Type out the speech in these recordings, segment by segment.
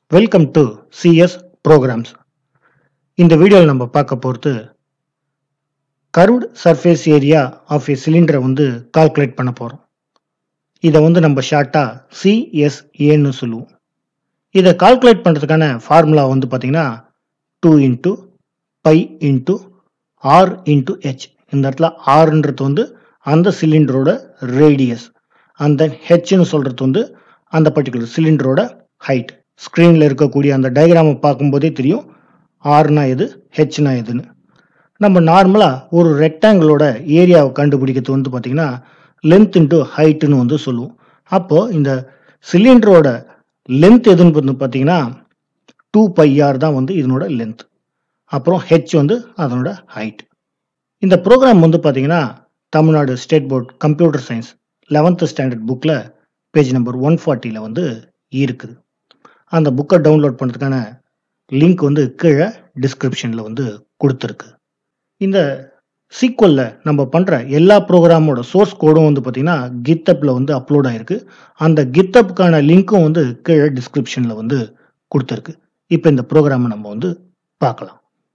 welcome to CS programs இந்த வீடியோவில் நம்ம பார்க்க போகிறது curved surface area of a சிலிண்டரை வந்து கால்குலேட் பண்ண போகிறோம் இதை வந்து நம்ம ஷார்ட்டாக சிஎஸ்ஏன்னு சொல்லுவோம் இதை கால்குலேட் பண்ணுறதுக்கான ஃபார்முலா வந்து பார்த்திங்கன்னா two into pi into r into h இந்த இடத்துல ஆர்ன்றது வந்து அந்த சிலிண்டரோட ரேடியஸ் அந்த ஹெச்னு சொல்கிறது வந்து அந்த பர்டிகுலர் சிலிண்டரோட ஹைட் ஸ்க்ரீனில் இருக்கக்கூடிய அந்த டயக்ராமை பார்க்கும்போதே தெரியும் ஆர்னா எது ஹெச்னா எதுன்னு நம்ம நார்மலாக ஒரு ரெக்டாங்கிளோட ஏரியாவை கண்டுபிடிக்கிறது வந்து பார்த்திங்கன்னா லென்த் இன்ட்டு ஹைட்டுன்னு வந்து சொல்லுவோம் அப்போது இந்த சிலிண்டரோட லென்த் எதுன்னு வந்து பார்த்தீங்கன்னா டூ பை ஆர் தான் வந்து இதனோட லென்த் அப்புறம் ஹெச் வந்து அதனோட ஹைட் இந்த ப்ரோக்ராம் வந்து பார்த்தீங்கன்னா Tamil Nadu state board computer science eleventh standard புக்கில் பேஜ் நம்பர் ஒன் ஃபார்ட்டியில் வந்து இருக்குது அந்த புக்கை டவுன்லோட் பண்ணுறதுக்கான லிங்க் வந்து கீழே டிஸ்கிரிப்ஷனில் வந்து கொடுத்துருக்கு இந்த சீக்வலில் நம்ம பண்ணுற எல்லா ப்ரோக்ராமோட சோர்ஸ் கோடும் வந்து பார்த்திங்கன்னா கித்தப்பில் வந்து அப்லோட் ஆகிருக்கு அந்த கித்தப்புக்கான லிங்க்கும் வந்து கீழே டிஸ்கிரிப்ஷனில் வந்து கொடுத்துருக்கு இப்போ இந்த ப்ரோக்ராமை நம்ம வந்து பார்க்கலாம்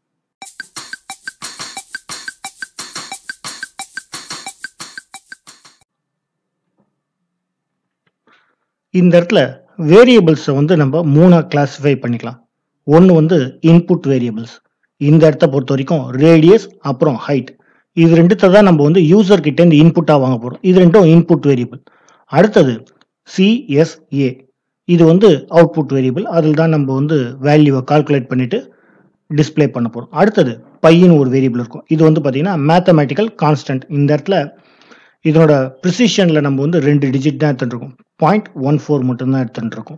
இந்த இடத்துல வேரியபிள்ஸை வந்து நம்ம மூணாக கிளாஸிஃபை பண்ணிக்கலாம் ஒன்று வந்து இன்புட் வேரியபிள்ஸ் இந்த இடத்த பொறுத்த வரைக்கும் ரேடியஸ் அப்புறம் ஹைட் இது ரெண்டுத்தை தான் நம்ம வந்து யூசர் கிட்ட இருந்து இன்புட்டாக வாங்க போகிறோம் இது ரெண்டும் இன்புட் வேரியபிள் அடுத்தது சிஎஸ்ஏ இது வந்து அவுட்புட் வேரியபிள் அதில் தான் நம்ம வந்து வேல்யூவை கால்குலேட் பண்ணிட்டு டிஸ்பிளே பண்ண போகிறோம் அடுத்தது பையன் ஒரு வேரியபிள் இருக்கும் இது வந்து பார்த்தீங்கன்னா மேத்தமேட்டிக்கல் கான்ஸ்டன்ட் இந்த இடத்துல இதனோட ப்ரிசிஷனில் நம்ம வந்து ரெண்டு டிஜிட் தான் எடுத்துட்டு இருக்கோம் பாயிண்ட் ஒன் ஃபோர் மட்டும்தான் எடுத்துட்டு இருக்கோம்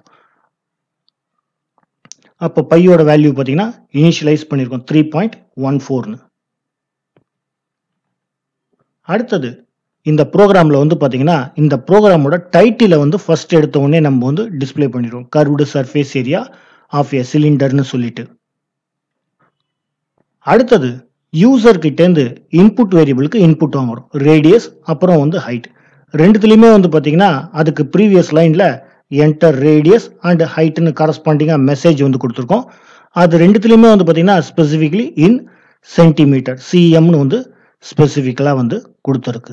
அப்போ பையோட வேல்யூ பார்த்தீங்கன்னா இனிஷியலைஸ் பண்ணியிருக்கோம் த்ரீ பாயிண்ட் ஒன் ஃபோர்னு அடுத்தது இந்த ப்ரோக்ராமில் வந்து பார்த்தீங்கன்னா இந்த ப்ரோக்ராமோட டைட்டிலை வந்து ஃபர்ஸ்ட் எடுத்த உடனே நம்ம வந்து டிஸ்பிளே பண்ணிடுவோம் curved surface area of a சிலிண்டர்னு சொல்லிட்டு அடுத்தது யூசர் கிட்டேருந்து இன்புட் வேரியபிளுக்கு இன்புட் வாங்குறோம் ரேடியஸ் அப்புறம் வந்து ஹைட் ரெண்டுத்துலேயுமே வந்து பார்த்தீங்கன்னா அதுக்கு ப்ரீவியஸ் லைனில் என்டர் ரேடியஸ் அண்ட் ஹைட்னு கரஸ்பாண்டிங்காக மெசேஜ் வந்து கொடுத்துருக்கோம் அது ரெண்டுத்துலேயுமே வந்து பார்த்தீங்கன்னா ஸ்பெசிஃபிக்லி இன் சென்டிமீட்டர் சிஎம்னு வந்து ஸ்பெசிஃபிக்கலாக வந்து கொடுத்துருக்கு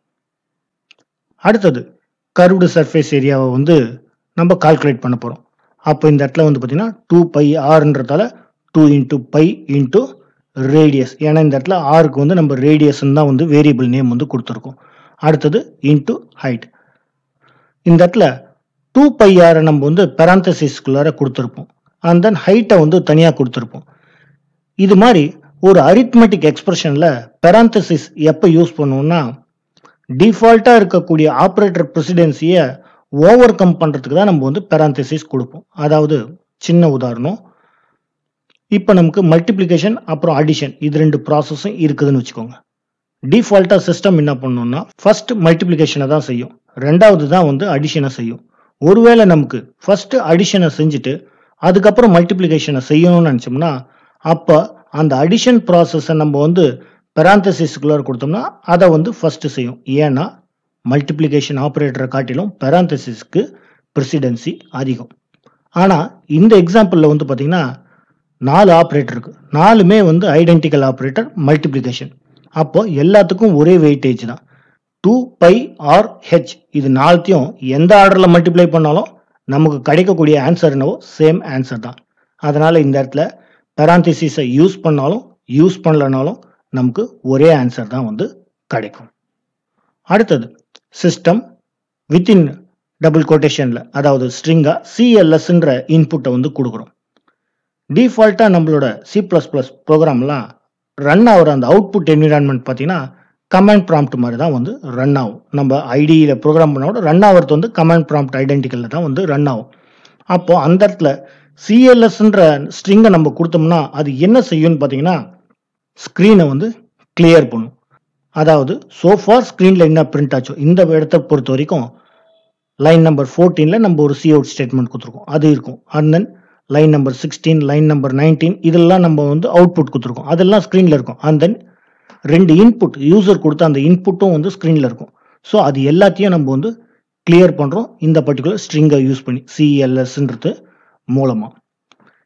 அடுத்தது கர்வ்டு சர்ஃபேஸ் ஏரியாவை வந்து நம்ம கால்குலேட் பண்ண போகிறோம் அப்போ இந்த இடத்துல வந்து பார்த்தீங்கன்னா டூ பை ஆறுன்றதால two into pi into radius ஏன்னா இந்த இடத்துல ஆருக்கு வந்து நம்ம ரேடியஸ்ன்னு தான் வந்து வேரியபிள் நேம் வந்து கொடுத்துருக்கோம் அடுத்தது இன்ட்டு ஹைட் இந்த இடத்துல டூ பை ஆரை நம்ம வந்து பெராந்தசிஸ்குள்ளார கொடுத்துருப்போம் அண்ட் தென் ஹைட்டை வந்து தனியாக கொடுத்துருப்போம் இது மாதிரி ஒரு அரித்மெட்டிக் எக்ஸ்பிரஷனில் பெராந்தசிஸ் எப்போ யூஸ் பண்ணுவோம்னா டிஃபால்ட்டாக இருக்கக்கூடிய ஆப்ரேட்டர் ப்ரெசிடென்சியை ஓவர் கம் பண்ணுறதுக்கு தான் நம்ம வந்து பெராந்தசிஸ் கொடுப்போம் அதாவது சின்ன உதாரணம் இப்போ நமக்கு மல்டிப்ளிகேஷன் அப்புறம் அடிஷன் இது ரெண்டு ப்ராசஸும் இருக்குதுன்னு வச்சுக்கோங்க டிஃபால்ட்டாக சிஸ்டம் என்ன பண்ணணும்னா ஃபர்ஸ்ட் மல்டிப்ளிகேஷனை தான் செய்யும் ரெண்டாவது தான் வந்து அடிஷனை செய்யும் ஒருவேளை நமக்கு ஃபர்ஸ்ட் அடிஷனை செஞ்சுட்டு அதுக்கப்புறம் மல்டிப்ளிகேஷனை செய்யணும்னு நினச்சோம்னா அப்போ அந்த அடிஷன் ப்ராசஸை நம்ம வந்து பெராந்தசிஸ்குள்ளார கொடுத்தோம்னா அதை வந்து ஃபர்ஸ்ட் செய்யும் ஏன்னா மல்டிப்ளிகேஷன் ஆப்ரேட்டரை காட்டிலும் பெராந்தசிஸ்க்கு ப்ரெசிடென்சி அதிகம் ஆனால் இந்த எக்ஸாம்பிளில் வந்து பார்த்தீங்கன்னா நாலு ஆப்ரேட்டர் இருக்கு நாலுமே வந்து ஐடென்டிக்கல் ஆப்ரேட்டர் மல்டிப்ளிகேஷன் அப்போ எல்லாத்துக்கும் ஒரே வெயிட்டேஜ் தான் டூ பை ஆர் ஹெச் இது நாலுத்தையும் எந்த ஆர்டரில் மல்டிப்ளை பண்ணாலும் நமக்கு கிடைக்கக்கூடிய ஆன்சர் என்னவோ சேம் ஆன்சர் தான் அதனால இந்த இடத்துல பெராந்திசிஸை யூஸ் பண்ணாலும் யூஸ் பண்ணலனாலும் நமக்கு ஒரே ஆன்சர் தான் வந்து கிடைக்கும் அடுத்தது சிஸ்டம் வித்தின் டபுள் கோட்டேஷனில் அதாவது ஸ்ட்ரிங்காக சிஎல்எஸ்ன்ற இன்புட்டை வந்து கொடுக்குறோம் டிஃபால்ட்டாக நம்மளோட சி ப்ளஸ் ப்ளஸ் ப்ரோக்ராம்லாம் ரன் ஆகிற அந்த அவுட்புட் என்விரான்மெண்ட் பார்த்தீங்கன்னா கமாண்ட் ப்ராம்ப்ட் மாதிரி தான் வந்து ரன் ஆகும் நம்ம ஐடியில் ப்ரோக்ராம் பண்ணோட ரன் ஆகிறது வந்து கமாண்ட் ப்ராம்ப்ட் ஐடென்டிக்கலில் தான் வந்து ரன் ஆகும் அப்போது அந்த இடத்துல சிஎல்எஸ்ன்ற ஸ்ட்ரிங்கை நம்ம கொடுத்தோம்னா அது என்ன செய்யும்னு பார்த்தீங்கன்னா ஸ்க்ரீனை வந்து கிளியர் பண்ணும் அதாவது சோஃபார் ஸ்க்ரீனில் என்ன பிரிண்ட் ஆச்சோ இந்த இடத்த பொறுத்த வரைக்கும் லைன் நம்பர் ஃபோர்டீனில் நம்ம ஒரு சி அவுட் ஸ்டேட்மெண்ட் கொடுத்துருக்கோம் அது இருக்கும் and then line number sixteen line number nineteen இதெல்லாம் நம்ம வந்து அவுட்புட் கொடுத்துருக்கோம் அதெல்லாம் ஸ்க்ரீனில் இருக்கும் அண்ட் தென் ரெண்டு இன்புட் யூசர் கொடுத்த அந்த இன்புட்டும் வந்து ஸ்க்ரீனில் இருக்கும் ஸோ அது எல்லாத்தையும் நம்ம வந்து கிளியர் பண்ணுறோம் இந்த பர்டிகுலர் ஸ்ட்ரிங்கை யூஸ் பண்ணி சிஎல்எஸ்ன்றது மூலமாக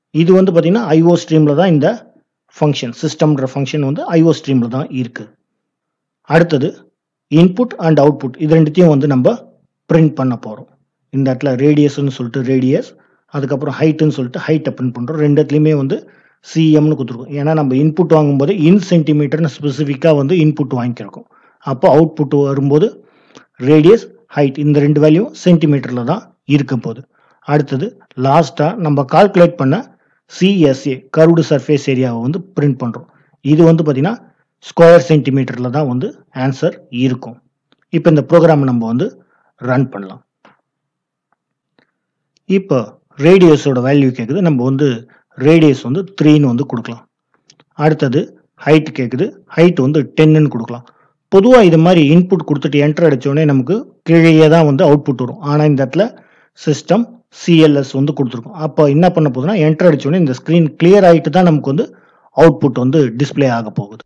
இது வந்து பார்த்தீங்கன்னா ஐஓ ஸ்ட்ரீமில் தான் இந்த ஃபங்க்ஷன் சிஸ்டம்ன்ற ஃபங்க்ஷன் வந்து ஐஓ ஸ்ட்ரீமில் தான் இருக்குது அடுத்தது இன்புட் அண்ட் அவுட்புட் இது ரெண்டுத்தையும் வந்து நம்ம பிரிண்ட் பண்ண போகிறோம் இந்த இடத்துல ரேடியஸ்ன்னு சொல்லிட்டு ரேடியஸ் அதுக்கப்புறம் ஹைட்டுன்னு சொல்லிட்டு ஹைட்டை பிரிண்ட் பண்ணுறோம் ரெண்டு இடத்துலையுமே வந்து சிஎம்னு கொடுத்துருக்கோம் ஏன்னா நம்ம இன்புட் வாங்கும்போது இன் சென்டிமீட்டர்னு ஸ்பெசிஃபிக்காக வந்து இன்புட் வாங்கியிருக்கோம் அப்போ அவுட்புட் வரும்போது ரேடியஸ் ஹைட் இந்த ரெண்டு வேல்யூ சென்டிமீட்டரில் தான் இருக்க போகுது அடுத்தது லாஸ்ட்டாக நம்ம கால்குலேட் பண்ண சிஎஸ்ஏ கர்வ்டு சர்ஃபேஸ் ஏரியாவை வந்து பிரிண்ட் பண்ணுறோம் இது வந்து பார்த்திங்கன்னா ஸ்கொயர் சென்டிமீட்டரில் தான் வந்து ஆன்சர் இருக்கும் இப்போ இந்த ப்ரோக்ராம் நம்ம வந்து ரன் பண்ணலாம் இப்போ ரேடியஸோட வேல்யூ கேட்குது நம்ம வந்து ரேடியஸ் வந்து த்ரீன்னு வந்து கொடுக்கலாம் அடுத்தது ஹைட் கேட்குது ஹைட் வந்து டென்னுன்னு கொடுக்கலாம் பொதுவாக இது மாதிரி இன்புட் கொடுத்துட்டு என்டர் அடித்தோடனே நமக்கு கீழேயே தான் வந்து அவுட்புட் வரும் ஆனால் இந்த இடத்துல சிஸ்டம் சிஎல்எஸ் வந்து கொடுத்துருக்கோம் அப்போ என்ன பண்ண போகுதுன்னா என்டர் அடித்தோடனே இந்த ஸ்க்ரீன் கிளியர் ஆகிட்டு தான் நமக்கு வந்து அவுட்புட் வந்து டிஸ்பிளே ஆக போகுது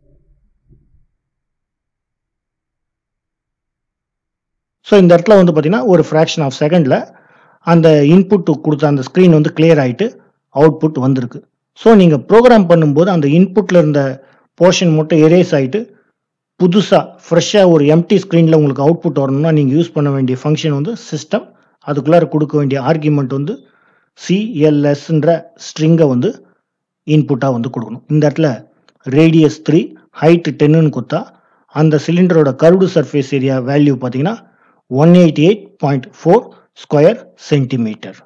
ஸோ இந்த இடத்துல வந்து பார்த்தீங்கன்னா ஒரு ஃப்ராக்ஷன் ஆஃப் செகண்டில் அந்த இன்புட் கொடுத்த அந்த ஸ்க்ரீன் வந்து கிளியர் ஆகிட்டு அவுட்புட் வந்திருக்கு ஸோ நீங்கள் ப்ரோக்ராம் பண்ணும்போது அந்த இன்புட்டில் இருந்த போர்ஷன் மட்டும் எரேஸ் ஆகிட்டு புதுசாக ஃப்ரெஷ்ஷாக ஒரு எம்டி ஸ்க்ரீனில் உங்களுக்கு அவுட்புட் வரணும்னா நீங்கள் யூஸ் பண்ண வேண்டிய ஃபங்க்ஷன் வந்து சிஸ்டம் அதுக்குள்ளார கொடுக்க வேண்டிய ஆர்குமெண்ட் வந்து சிஎல்எஸ்ன்ற ஸ்ட்ரிங்கை வந்து இன்புட்டாக வந்து கொடுக்கணும் இந்த இடத்துல ரேடியஸ் த்ரீ ஹைட் டென்னுன்னு கொடுத்தா அந்த சிலிண்டரோட கர்வ்டு சர்ஃபேஸ் ஏரியா வேல்யூ பார்த்தீங்கன்னா one eighty eight point four square centimetre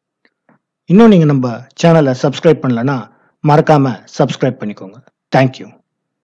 இன்னும் நீங்கள் நம்ம சேனலை சப்ஸ்கிரைப் பண்ணலன்னா மறக்காமல் சப்ஸ்கிரைப் பண்ணிக்கோங்க தேங்க்யூ